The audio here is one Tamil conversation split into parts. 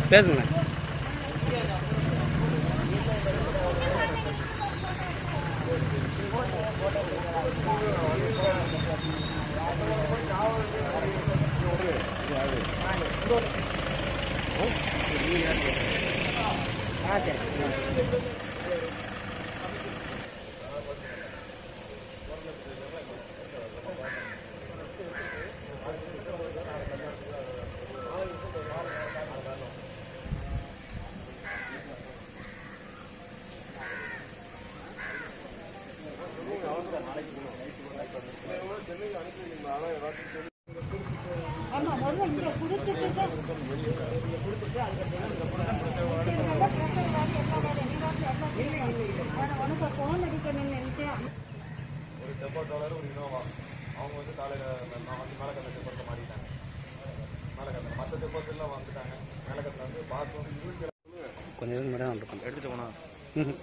பேசுங்கண்ணே ஆ சரி ஆமா முதல்ல இங்க கொடுத்துட்டு தான் உனக்கு போன் அடிக்கணும்னு நினைச்சேன் ஒரு டெம்போ ட்ராவலர் ஒரு இனோவா அவங்க வந்து காலையில் நான் வந்து மேலக்கந்த டெம்போட்டில் மாறிட்டாங்க மேலக்கத்தில் மற்ற டெம்போட்டில் வந்துட்டாங்க மேலக்கத்தில் வந்து பாஸ் வந்து இருபத்தி கொஞ்சம் நேரம் முன்னாடி வந்துருக்கோம் எடுத்துட்டு போனா ம்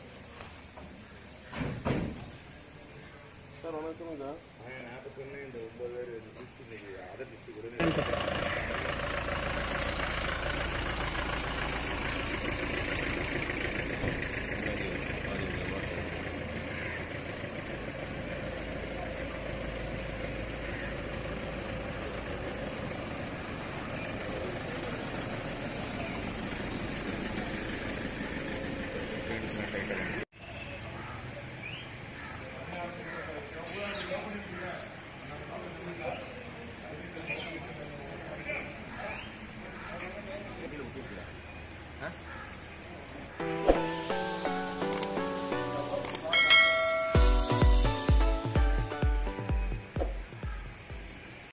சார் வணக்கம் சொல்லுங்க சார் நாற்பத்தி ஒன்று இந்த ஒன்பது பேர் டிஸ்ட்ரிக்ட் அதர் டிஸ்ட்ரிக்ட்